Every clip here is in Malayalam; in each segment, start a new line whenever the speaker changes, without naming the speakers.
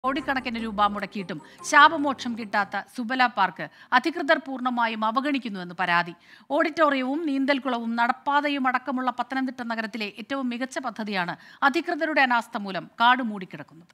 കോടിക്കണക്കിന് രൂപ മുടക്കിയിട്ടും ശാപമോക്ഷം കിട്ടാത്ത സുബല പാർക്ക് അധികൃതർ പൂർണ്ണമായും അവഗണിക്കുന്നുവെന്ന് പരാതി ഓഡിറ്റോറിയവും നീന്തൽക്കുളവും നടപ്പാതയും അടക്കമുള്ള പത്തനംതിട്ട നഗരത്തിലെ ഏറ്റവും മികച്ച പദ്ധതിയാണ് അധികൃതരുടെ അനാസ്ഥ മൂലം കാട് മൂടിക്കിടക്കുന്നത്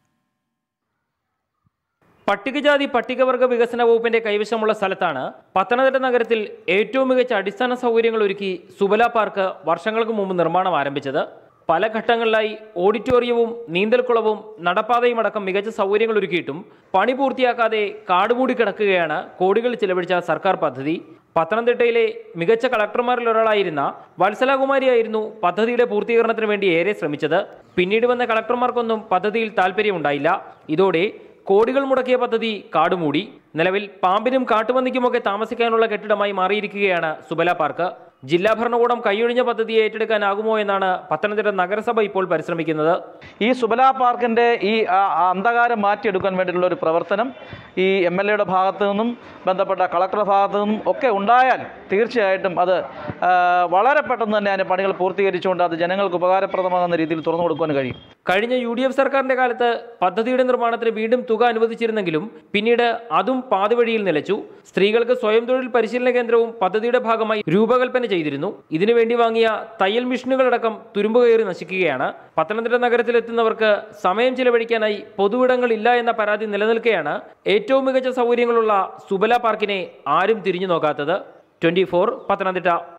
പട്ടികജാതി പട്ടികവർഗ വികസന വകുപ്പിന്റെ കൈവശമുള്ള സ്ഥലത്താണ് പത്തനംതിട്ട നഗരത്തിൽ ഏറ്റവും മികച്ച അടിസ്ഥാന സൗകര്യങ്ങൾ ഒരുക്കി സുബല പാർക്ക് വർഷങ്ങൾക്ക് മുമ്പ് നിർമ്മാണം ആരംഭിച്ചത് പല ഘട്ടങ്ങളിലായി ഓഡിറ്റോറിയവും നീന്തൽക്കുളവും നടപ്പാതയും അടക്കം മികച്ച സൗകര്യങ്ങൾ ഒരുക്കിയിട്ടും പണി പൂർത്തിയാക്കാതെ കാടുമൂടി കിടക്കുകയാണ് കോടികൾ ചിലവഴിച്ച സർക്കാർ പദ്ധതി പത്തനംതിട്ടയിലെ മികച്ച കളക്ടർമാരിൽ ഒരാളായിരുന്ന വത്സലകുമാരിയായിരുന്നു പദ്ധതിയുടെ പൂർത്തീകരണത്തിന് വേണ്ടി ഏറെ ശ്രമിച്ചത് പിന്നീട് വന്ന കളക്ടർമാർക്കൊന്നും പദ്ധതിയിൽ താല്പര്യമുണ്ടായില്ല ഇതോടെ കോടികൾ മുടക്കിയ പദ്ധതി കാടുമൂടി നിലവിൽ പാമ്പിനും കാട്ടുപന്നിക്കുമൊക്കെ താമസിക്കാനുള്ള കെട്ടിടമായി മാറിയിരിക്കുകയാണ് സുബല പാർക്ക് ജില്ലാ ഭരണകൂടം കൈയൊഴിഞ്ഞ പദ്ധതിയെ ഏറ്റെടുക്കാനാകുമോ എന്നാണ് പത്തനംതിട്ട നഗരസഭ ഇപ്പോൾ പരിശ്രമിക്കുന്നത്
ഈ സുബല പാർക്കിൻ്റെ ഈ ആ, ആ അന്ധകാരം മാറ്റിയെടുക്കാൻ വേണ്ടിയിട്ടുള്ള ഒരു പ്രവർത്തനം ഈ എം എൽ എയുടെ ഭാഗത്തു നിന്നും ബന്ധപ്പെട്ട കളക്ടറുടെ ഭാഗത്തു നിന്നും ഒക്കെ ഉണ്ടായാൽ തീർച്ചയായിട്ടും അത് ആ, വളരെ പെട്ടെന്ന് തന്നെ അതിൻ്റെ പണികൾ പൂർത്തീകരിച്ചുകൊണ്ട് അത് ജനങ്ങൾക്ക് ഉപകാരപ്രദമാകുന്ന രീതിയിൽ തുറന്നു കൊടുക്കാൻ കഴിയും
കഴിഞ്ഞ യു ഡി എഫ് സർക്കാരിന്റെ കാലത്ത് പദ്ധതിയുടെ നിർമ്മാണത്തിന് വീണ്ടും തുക അനുവദിച്ചിരുന്നെങ്കിലും പിന്നീട് അതും പാതിവഴിയിൽ നിലച്ചു സ്ത്രീകൾക്ക് സ്വയം തൊഴിൽ പരിശീലന കേന്ദ്രവും പദ്ധതിയുടെ ഭാഗമായി രൂപകൽപ്പന ചെയ്തിരുന്നു ഇതിനുവേണ്ടി വാങ്ങിയ തയ്യൽ മെഷീനുകളടക്കം തുരുമ്പ് കയറി നശിക്കുകയാണ് പത്തനംതിട്ട നഗരത്തിലെത്തുന്നവർക്ക് സമയം ചിലവഴിക്കാനായി പൊതുവിടങ്ങളില്ല എന്ന പരാതി നിലനിൽക്കെയാണ് ഏറ്റവും മികച്ച സൗകര്യങ്ങളുള്ള സുബല പാർക്കിനെ ആരും തിരിഞ്ഞു നോക്കാത്തത് ട്വന്റി പത്തനംതിട്ട